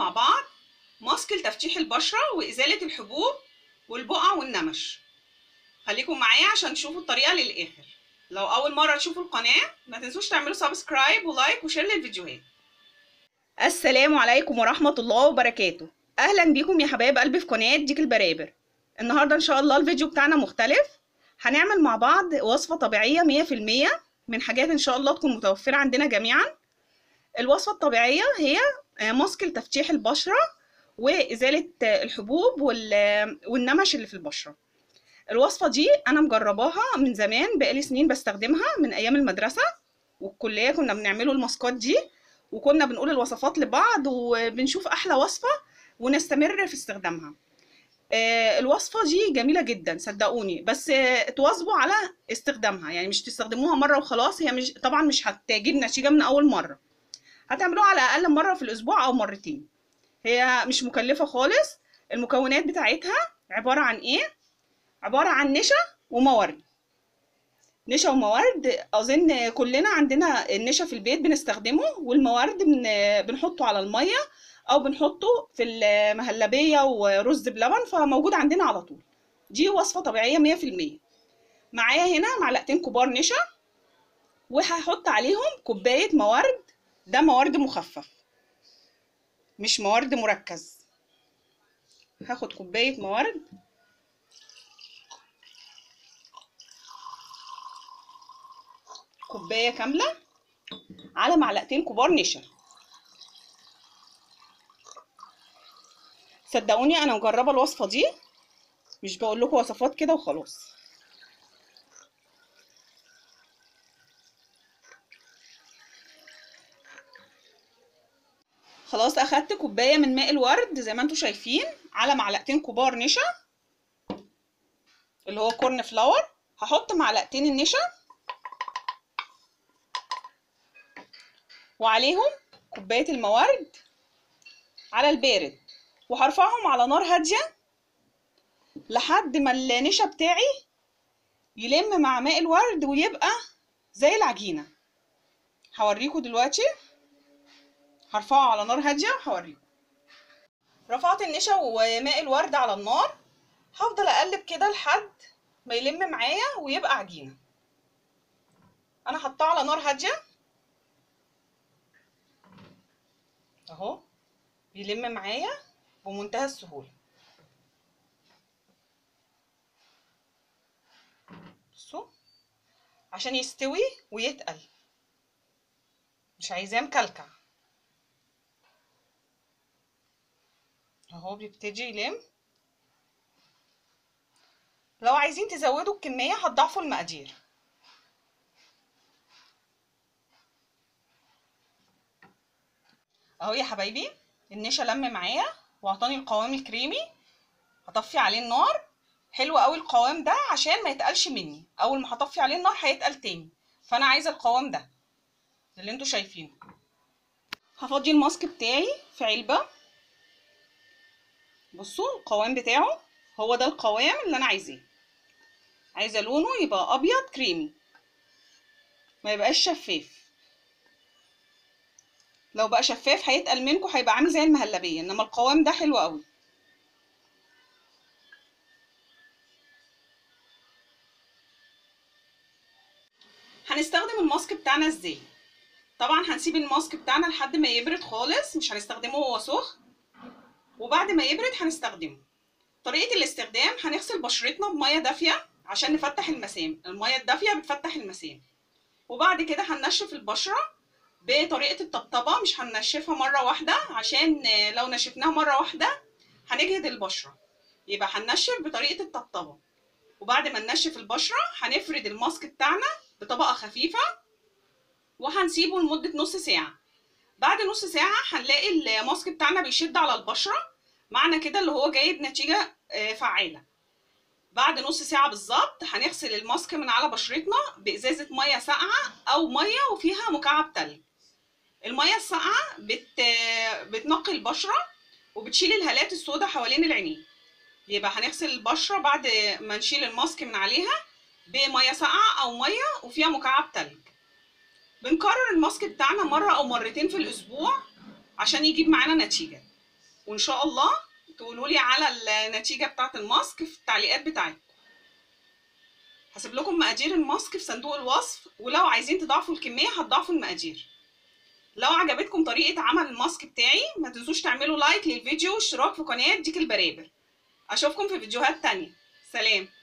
بعض ماسك لتفتيح البشرة وإزالة الحبوب والبقع والنمش خليكم معايا عشان تشوفوا الطريقة للآخر لو أول مرة تشوفوا القناة ما تنسوش تعملوا سبسكرايب ولايك وشير للفيديوهات السلام عليكم ورحمة الله وبركاته أهلا بيكم يا حبايب قلبي في قناة ديك البرابر النهاردة إن شاء الله الفيديو بتاعنا مختلف هنعمل مع بعض وصفة طبيعية مية في المية من حاجات إن شاء الله تكون متوفرة عندنا جميعا الوصفة الطبيعية هي ماسك لتفتيح البشرة وإزالة الحبوب والنمش اللي في البشرة الوصفة دي أنا مجرباها من زمان بقالي سنين بستخدمها من أيام المدرسة والكلية كنا بنعمله الماسكات دي وكنا بنقول الوصفات لبعض وبنشوف أحلى وصفة ونستمر في استخدامها الوصفة دي جميلة جدا صدقوني بس تواظبوا على استخدامها يعني مش تستخدموها مرة وخلاص هي مش طبعا مش هتجيب نتيجة من أول مرة هتعملوها على الأقل مرة في الأسبوع أو مرتين هي مش مكلفة خالص المكونات بتاعتها عبارة عن إيه؟ عبارة عن نشا وموارد نشا وموارد أظن كلنا عندنا النشا في البيت بنستخدمه والموارد بن... بنحطه على المية أو بنحطه في المهلبية ورز بلبن فموجود عندنا على طول دي وصفة طبيعية مية في المية معايا هنا معلقتين كبار نشا وهحط عليهم كوباية موارد ده موارد مخفف مش موارد مركز هاخد كوباية موارد كوباية كاملة على معلقتين كبار نشا صدقوني انا مجربة الوصفة دي مش بقول لكم وصفات كده وخلاص خلاص اخدت كوبايه من ماء الورد زي ما انتم شايفين على معلقتين كبار نشا اللي هو كورن فلاور هحط معلقتين النشا وعليهم كوبايه الموارد على البارد وهرفعهم على نار هاديه لحد ما النشا بتاعي يلم مع ماء الورد ويبقى زي العجينه هوريكم دلوقتي هرفعه على نار هاديه وهوريكم رفعت النشا وماء الورد على النار هفضل اقلب كده لحد ما يلم معايا ويبقى عجينه انا حطاه على نار هاديه اهو بيلم معايا بمنتهى السهوله بصوا عشان يستوي ويتقل مش عايزاه مكلكع اهو بيبتدي يلم لو عايزين تزودوا الكمية هتضاعفوا المقادير اهو يا حبايبي النشا لم معايا واعطاني القوام الكريمي هطفي عليه النار حلو قوي القوام ده عشان ما يتقلش مني اول ما هطفي عليه النار هيتقل تاني فانا عايزه القوام ده اللي انتوا شايفينه هفضي الماسك بتاعي في علبه بصوا القوام بتاعه هو ده القوام اللي انا عايزاه عايزه لونه يبقى ابيض كريمي ما يبقاش شفاف لو بقى شفاف هيتقل منكم هيبقى عامل زي المهلبيه انما القوام ده حلو قوي هنستخدم الماسك بتاعنا ازاي طبعا هنسيب الماسك بتاعنا لحد ما يبرد خالص مش هنستخدمه وهو سخن وبعد ما يبرد هنستخدمه طريقة الاستخدام هنغسل بشرتنا بمية دافية عشان نفتح المسام المية الدافية بتفتح المسام وبعد كده هننشف البشرة بطريقة الطبطبة مش هننشفها مرة واحدة عشان لو نشفناها مرة واحدة هنجهد البشرة يبقى هننشف بطريقة الطبطبة وبعد ما ننشف البشرة هنفرد الماسك بتاعنا بطبقة خفيفة وهنسيبه لمدة نص ساعة بعد نص ساعة هنلاقي الماسك بتاعنا بيشد على البشرة معنى كده اللي هو جايب نتيجة فعالة بعد نص ساعة بالظبط هنغسل الماسك من على بشرتنا بإزازة مية ساقعة أو مية وفيها مكعب تلج المية الساقعة بت... بتنقي البشرة وبتشيل الهالات السوداء حوالين العينين يبقى هنغسل البشرة بعد ما نشيل الماسك من عليها بمية ساقعة أو مية وفيها مكعب تلج بنكرر الماسك بتاعنا مرة أو مرتين في الأسبوع عشان يجيب معانا نتيجة وان شاء الله تقولوا لي على النتيجه بتاعه الماسك في التعليقات بتاعتكم هسيب لكم مقادير الماسك في صندوق الوصف ولو عايزين تضاعفوا الكميه هتضاعفوا المقادير لو عجبتكم طريقه عمل الماسك بتاعي ما تنسوش تعملوا لايك للفيديو واشتراك في قناه ديك البرابر اشوفكم في فيديوهات تانية سلام